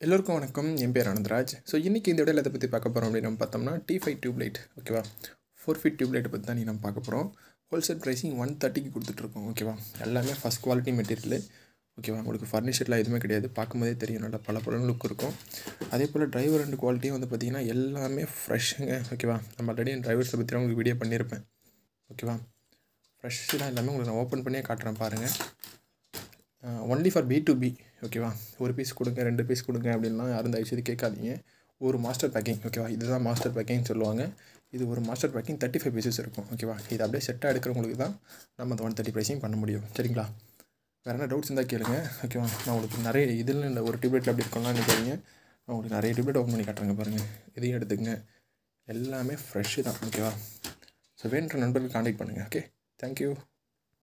எல்லோருக்கும் வணக்கம் என் பேர் ஆனந்தராஜ் ஸோ இன்றைக்கி இந்த இடையில எதை பற்றி பார்க்க போகிறோம் அப்படின்னு நம்ம பார்த்தோம்னா டி ஃபைவ் டியூப்லைட் ஓகேவா ஃபோர் ஃபீட் டியூப்லைட்டை பற்றி தான் நீ நம்ம பார்க்க போகிறோம் ஹோல்சேல் ப்ரைஸிங் ஒன் தேர்ட்டிக்கு கொடுத்துட்ருக்கோம் ஓகேவா எல்லாமே ஃபஸ்ட் குவாலிட்டி மெட்டீரியல் ஓகேவா உங்களுக்கு ஃபர்னிச்சர்லாம் எதுவுமே கிடையாது பார்க்கும்போதே தெரியும் நல்லா பல பல லுக் இருக்கும் அதே போல் டிரைவர் ரெண்டு குவாலிட்டியும் வந்து பார்த்திங்கன்னா எல்லாமே ஃப்ரெஷ்ஷுங்க ஓகேவா நம்ம ஆல்ரெடி டிரைவர்ஸை பற்றி உங்களுக்கு வீடியோ பண்ணியிருப்பேன் ஓகேவா ஃப்ரெஷ்ஷு தான் எல்லாமே உங்களுக்கு நான் ஓப்பன் பண்ணியே காட்டுறேன் பாருங்கள் only for B to B ஓகேவா ஒரு பீஸ் கொடுங்க ரெண்டு பீஸ் கொடுங்க அப்படின்லாம் யாரும் தயவுசெய்து கேட்காதீங்க ஒரு மாஸ்டர் பேக்கிங் ஓகேவா இதுதான் மாஸ்டர் பேக்கிங் சொல்லுவாங்க இது ஒரு master packing thirty five pieces இருக்கும் ஓகேவா இது அப்படியே செட்டாக எடுக்கிறவங்களுக்கு தான் நம்ம அந்த ஒன் தேர்ட்டி ப்ரைஸிங் பண்ண முடியும் சரிங்களா வேறு என்ன டவுட்ஸ் இருந்தால் கேளுங்க ஓகேவா நான் உங்களுக்கு நிறைய இதில் இல்லை ஒரு டியூப்லைட்டில் அப்படி இருக்கணும்லாம் நினைக்காதீங்க நான் உங்களுக்கு நிறைய டியூப்லைட் ஓப்பன் பண்ணி காட்டுறேங்க பாருங்கள் இதையும் எடுத்துக்கங்க எல்லாமே ஃப்ரெஷ்ஷு தான் ஓகேவா ஸோ வேணுன்ற நண்பர்கள் காண்டாக்ட் பண்ணுங்கள் ஓகே தேங்க்யூ